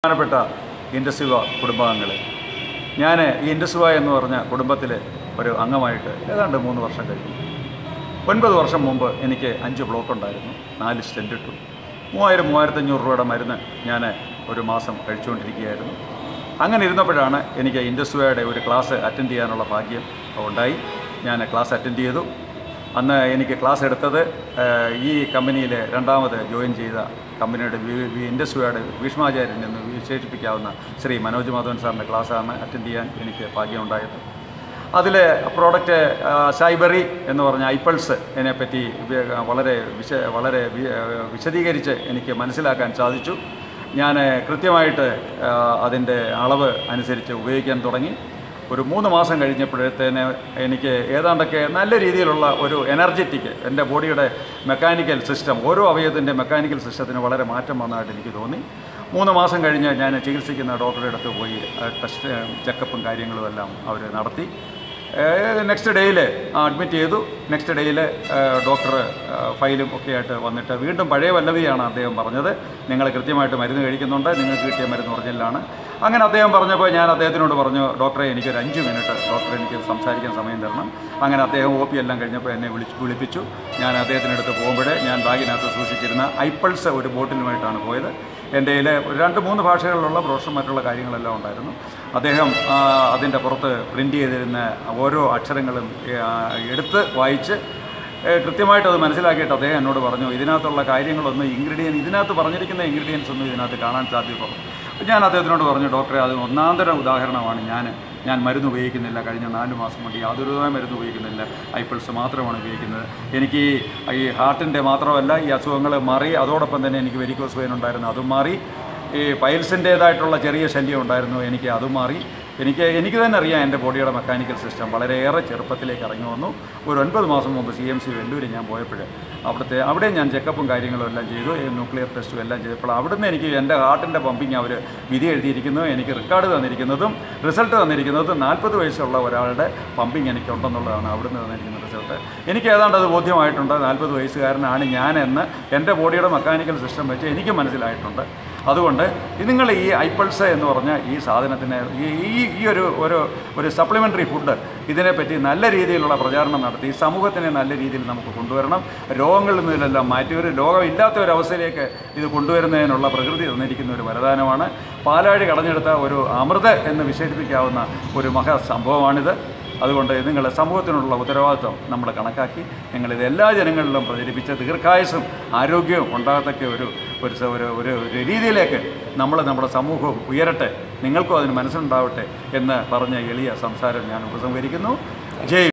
പ്രധാനപ്പെട്ട ഇൻഡസ്ട്രിവ കുടുംബാംഗങ്ങളെ ഞാൻ ഈ ഇൻഡസ്ട്രിവ എന്ന് പറഞ്ഞ കുടുംബത്തിലെ ഒരു അംഗമായിട്ട് ഏതാണ്ട് മൂന്ന് വർഷം കഴിഞ്ഞു ഒൻപത് വർഷം മുമ്പ് എനിക്ക് അഞ്ച് ബ്ലോക്ക് ഉണ്ടായിരുന്നു നാല് സ്റ്റെൻറ്റ് ഇട്ടു മൂവായിരം മൂവായിരത്തഞ്ഞൂറ് രൂപയുടെ മരുന്ന് ഞാൻ ഒരു മാസം കഴിച്ചുകൊണ്ടിരിക്കുകയായിരുന്നു അങ്ങനെ ഇരുന്നപ്പോഴാണ് എനിക്ക് ഇൻഡസ്ട്രിയുടെ ഒരു ക്ലാസ് അറ്റൻഡ് ചെയ്യാനുള്ള ഭാഗ്യം ഉണ്ടായി ഞാൻ ക്ലാസ് അറ്റൻഡ് ചെയ്തു അന്ന് എനിക്ക് ക്ലാസ് എടുത്തത് ഏഹ്, ഈ കമ്പനിയിൽ രണ്ടാമത് ജോയിൻ ചെയ്ത കമ്പനിയുടെ വി- വി- ഇൻഡസ്ട്രിയുടെ ഭീഷ്മാചാര്യൻ എന്ന് വിശേഷിപ്പിക്കാവുന്ന ശ്രീ മനോജ് മാധവൻ സാറിൻ്റെ ക്ലാസ്സാണ് അറ്റൻഡ് ചെയ്യാൻ എനിക്ക് ഭാഗ്യമുണ്ടായത് അതിൽ പ്രോഡക്റ്റ് സൈബറി എന്ന് പറഞ്ഞ ഐപ്പൾസ് ഇതിനെപ്പറ്റി വി- വളരെ വിശ വളരെ വി- വിശദീകരിച്ച് എനിക്ക് മനസ്സിലാക്കാൻ സാധിച്ചു ഞാൻ കൃത്യമായിട്ട് ആ, അതിൻ്റെ അളവ് അനുസരിച്ച് ഉപയോഗിക്കാൻ തുടങ്ങി ഒരു മൂന്ന് മാസം കഴിഞ്ഞപ്പോഴത്തേന് എനിക്ക് ഏതാണ്ടൊക്കെ നല്ല രീതിയിലുള്ള ഒരു എനർജറ്റിക് എൻ്റെ ബോഡിയുടെ മെക്കാനിക്കൽ സിസ്റ്റം ഓരോ അവയവത്തിൻ്റെ മെക്കാനിക്കൽ സിസ്റ്റത്തിന് വളരെ മാറ്റം വന്നതായിട്ട് എനിക്ക് തോന്നി മൂന്ന് മാസം കഴിഞ്ഞ് ഞാൻ ചികിത്സിക്കുന്ന ഡോക്ടറുടെ അടുത്ത് പോയി ആ, ടെസ്റ്റ് ചെക്കപ്പും കാര്യങ്ങളും എല്ലാം അവർ നടത്തി നെക്സ്റ്റ് ഡേയിൽ അഡ്മിറ്റ് ചെയ്തു നെക്സ്റ്റ് ഡേയിൽ ഡോക്ടർ ഫയലും ഒക്കെ ആയിട്ട് വന്നിട്ട് വീണ്ടും പഴയ വല്ലവിയാണ് അദ്ദേഹം പറഞ്ഞത് നിങ്ങൾ കൃത്യമായിട്ട് മരുന്ന് കഴിക്കുന്നുണ്ട് നിങ്ങൾക്ക് കിട്ടിയ മരുന്ന് ഒറിജിനലാണ് അങ്ങനെ അദ്ദേഹം പറഞ്ഞപ്പോൾ ഞാൻ അദ്ദേഹത്തിനോട് പറഞ്ഞു ഡോക്ടറെ എനിക്കൊരു അഞ്ച് മിനിറ്റ് ഡോക്ടർ എനിക്ക് സംസാരിക്കാൻ സമയം തരണം അങ്ങനെ അദ്ദേഹം ഒ പി എല്ലാം കഴിഞ്ഞപ്പോൾ എന്നെ വിളിച്ച് വിളിപ്പിച്ചു ഞാൻ അദ്ദേഹത്തിനടുത്ത് പോകുമ്പോൾ ഞാൻ ബാഗിനകത്ത് സൂക്ഷിച്ചിരുന്ന ഐപ്പൾസ് ഒരു ബോട്ടിലുമായിട്ടാണ് പോയത് എൻ്റെ കയ്യിൽ ഒരു രണ്ട് മൂന്ന് ഭാഷകളിലുള്ള ബ്രോഷർ മറ്റുള്ള കാര്യങ്ങളെല്ലാം ഉണ്ടായിരുന്നു അദ്ദേഹം അതിൻ്റെ പുറത്ത് പ്രിൻ്റ് ചെയ്തിരുന്ന ഓരോ അക്ഷരങ്ങളും ആ, എടുത്ത് വായിച്ച് ഏ, കൃത്യമായിട്ട് അത് മനസ്സിലാക്കിയിട്ട് അദ്ദേഹം എന്നോട് പറഞ്ഞു ഇതിനകത്തുള്ള കാര്യങ്ങളൊന്നും ഇൻഗ്രീഡിയൻ ഇതിനകത്ത് പറഞ്ഞിരിക്കുന്ന ഇൻഗ്രീഡിയൻസ് ഒന്നും ഇതിനകത്ത് കാണാൻ സാധ്യത കുറവ് അപ്പോൾ ഞാൻ അദ്ദേഹത്തിനോട് പറഞ്ഞു ഡോക്ടറെ അത് ഒന്നാന്തര ഉദാഹരണമാണ് ഞാൻ ഞാൻ മരുന്ന് ഉപയോഗിക്കുന്നില്ല കഴിഞ്ഞ നാല് മാസം കൊണ്ട് യാതൊരു വിധമായ മരുന്ന് ഉപയോഗിക്കുന്നില്ല ഐപ്പിൾസ് മാത്രമാണ് ഉപയോഗിക്കുന്നത് എനിക്ക് ഈ- ഈ ഹാർട്ടിൻ്റെ മാത്രമല്ല ഈ അസുഖങ്ങൾ മാറി അതോടൊപ്പം തന്നെ എനിക്ക് വെരിക്കോസ് വെയിൻ ഉണ്ടായിരുന്നു അതും മാറി ഈ പൈൽസിൻ്റേതായിട്ടുള്ള ചെറിയ ശല്യം ഉണ്ടായിരുന്നു എനിക്ക് അതും മാറി എനിക്ക് എനിക്ക് തന്നെ അറിയാം എൻ്റെ ബോഡിയുടെ മെക്കാനിക്കൽ സിസ്റ്റം വളരെയേറെ ചെറുപ്പത്തിലേക്ക് ഇറങ്ങി വന്നു ഒരു ഒൻപത് മാസം മുമ്പ് സി എം സി വെല്ലൂർ ഞാൻ പോയപ്പോൾ അവിടുത്തെ അവിടെ ഞാൻ ചെക്കപ്പും കാര്യങ്ങളും എല്ലാം ചെയ്തു ഈ ന്യൂക്ലിയർ ടെസ്റ്റും എല്ലാം ചെയ്തപ്പോൾ അവിടുന്ന് എനിക്ക് എൻ്റെ ഹാർട്ടിൻ്റെ പമ്പിങ് അവർ വിധി എഴുതിയിരിക്കുന്നു എനിക്ക് റെക്കോർഡ് തന്നിരിക്കുന്നതും റിസൾട്ട് തന്നിരിക്കുന്നതും നാൽപ്പത് വയസ്സുള്ള ഒരാളുടെ പമ്പിങ് എനിക്കുണ്ടെന്നുള്ളതാണ് അവിടുന്ന് തന്നിരിക്കുന്ന റിസൾട്ട് എനിക്ക് ഏതാണ്ട് അത് ബോധ്യമായിട്ടുണ്ട് നാൽപ്പത് വയസ്സുകാരനാണ് ഞാനെന്ന് എൻ്റെ ബോഡിയുടെ മെക്കാനിക്കൽ സിസ്റ്റം വെച്ച് എനിക്ക് മനസ്സിലായിട്ടുണ്ട് അതുകൊണ്ട് ഇത് നിങ്ങൾ ഈ ഐപ്പൾസ് എന്ന് പറഞ്ഞ ഈ സാധനത്തിന് ഈ ഈ ഈ ഒരു ഒരു ഒരു സപ്ലിമെൻ്ററി ഫുഡ് ഇതിനെപ്പറ്റി നല്ല രീതിയിലുള്ള പ്രചാരണം നടത്തി സമൂഹത്തിനെ നല്ല രീതിയിൽ നമുക്ക് കൊണ്ടുവരണം രോഗങ്ങളിൽ നിന്നെല്ലാം മാറ്റി ഒരു രോഗമില്ലാത്ത ഒരു അവസ്ഥയിലേക്ക് ഇത് കൊണ്ടുവരുന്നതിനുള്ള പ്രകൃതി തന്നിരിക്കുന്ന ഒരു വരദാനമാണ് പാലാഴി കടഞ്ഞെടുത്ത ഒരു അമൃത് എന്ന് വിശേഷിപ്പിക്കാവുന്ന ഒരു മഹാ സംഭവമാണിത് അതുകൊണ്ട് നിങ്ങൾ സമൂഹത്തിനുള്ള ഉത്തരവാദിത്വം നമ്മൾ കണക്കാക്കി നിങ്ങളിത് എല്ലാ ജനങ്ങളിലും പ്രചരിപ്പിച്ച് ദീർഘായുസും ആരോഗ്യവും ഉണ്ടാകത്തക്ക ഒരു ഒരു സ- ഒരു ഒരു ഒരു രീതിയിലേക്ക് നമ്മൾ നമ്മുടെ സമൂഹവും ഉയരട്ടെ നിങ്ങൾക്കും അതിന് മനസ്സുണ്ടാവട്ടെ എന്ന് പറഞ്ഞ എളിയ സംസാരം ഞാൻ ഉപസംഹരിക്കുന്നു ജയ്